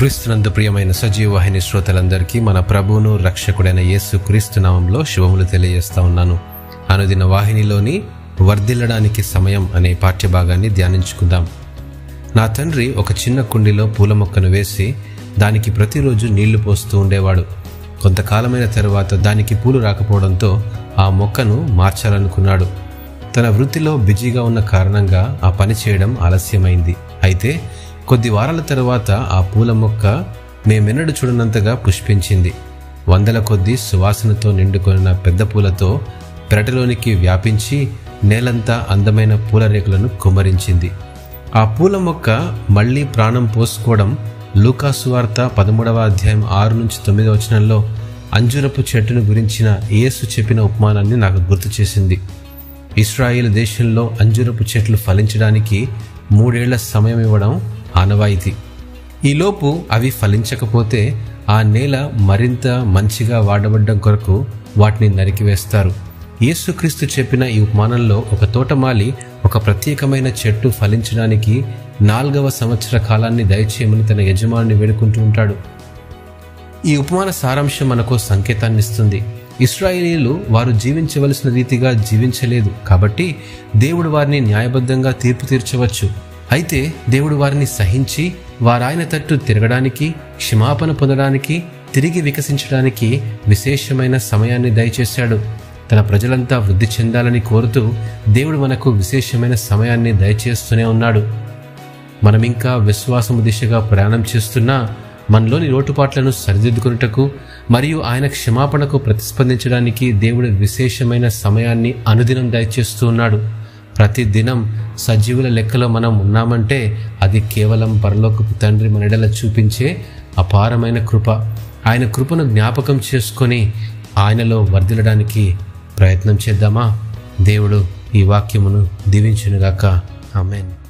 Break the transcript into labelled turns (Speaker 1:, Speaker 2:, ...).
Speaker 1: క్రీస్తునందు ప్రియమైన సజీవ వాహిని శ్రోతలందరికీ మన ప్రభువును రక్షకుడైన యేసు క్రీస్తు నామంలో శుభములు తెలియజేస్తా ఉన్నాను అనుదిన వాహినిలోని వర్ధిల్లడానికి సమయం అనే పాఠ్యభాగాన్ని ధ్యానించుకుందాం నా తండ్రి ఒక చిన్న కుండీలో పూల మొక్కను వేసి దానికి ప్రతిరోజు నీళ్లు పోస్తూ ఉండేవాడు కొంతకాలమైన తరువాత దానికి పూలు రాకపోవడంతో ఆ మొక్కను మార్చాలనుకున్నాడు తన వృత్తిలో బిజీగా ఉన్న కారణంగా ఆ పని చేయడం ఆలస్యమైంది అయితే కొద్ది వారాల తరువాత ఆ పూల మొక్క మేమెన్నడూ చూడనంతగా పుష్పించింది వందల కొద్దీ సువాసనతో నిండుకొనిన పెద్ద పూలతో పెరటిలోనికి వ్యాపించి నేలంతా అందమైన పూల రేకులను కుమ్మరించింది ఆ పూల మొక్క మళ్ళీ ప్రాణం పోసుకోవడం లూకాసు వార్త పదమూడవ అధ్యాయం ఆరు నుంచి తొమ్మిదవ వచనంలో అంజురపు చెట్టును గురించిన యేసు చెప్పిన ఉపమానాన్ని నాకు గుర్తు చేసింది ఇస్రాయేల్ దేశంలో అంజురపు చెట్లు ఫలించడానికి మూడేళ్ల సమయం ఇవ్వడం ఆనవాయితీ ఈలోపు అవి ఫలించకపోతే ఆ నేల మరింత మంచిగా వాడబడ్డం కొరకు వాటిని నరికివేస్తారు యేసుక్రీస్తు చెప్పిన ఈ ఉపమానంలో ఒక తోటమాలి ఒక ప్రత్యేకమైన చెట్టు ఫలించడానికి నాలుగవ సంవత్సర కాలాన్ని దయచేయమని తన యజమాని వేడుకుంటూ ఉంటాడు ఈ ఉపమాన సారాంశం మనకు సంకేతాన్ని ఇస్తుంది ఇస్రాయేలీలు వారు జీవించవలసిన రీతిగా జీవించలేదు కాబట్టి దేవుడు వారిని న్యాయబద్ధంగా తీర్పు తీర్చవచ్చు అయితే దేవుడు వారిని సహించి వారాయన తట్టు తిరగడానికి క్షమాపణ పొందడానికి తిరిగి వికసించడానికి విశేషమైన సమయాన్ని దయచేశాడు తన ప్రజలంతా వృద్ధి చెందాలని కోరుతూ దేవుడు మనకు విశేషమైన సమయాన్ని దయచేస్తూనే ఉన్నాడు మనం ఇంకా విశ్వాసము దిశగా ప్రయాణం చేస్తున్నా మనలోని లోటుపాట్లను సరిదిద్దుకున్నటకు మరియు ఆయన క్షమాపణకు ప్రతిస్పందించడానికి దేవుడు విశేషమైన సమయాన్ని అనుదినం దయచేస్తూ ఉన్నాడు ప్రతి దినం సజీవుల లెక్కలో మనం ఉన్నామంటే అది కేవలం పరలోకపు తండ్రి మనడల చూపించే అపారమైన కృప ఆయన కృపను జ్ఞాపకం చేసుకొని ఆయనలో వర్ధిల్లడానికి ప్రయత్నం చేద్దామా దేవుడు ఈ వాక్యమును దీవించునుగాక ఆమెన్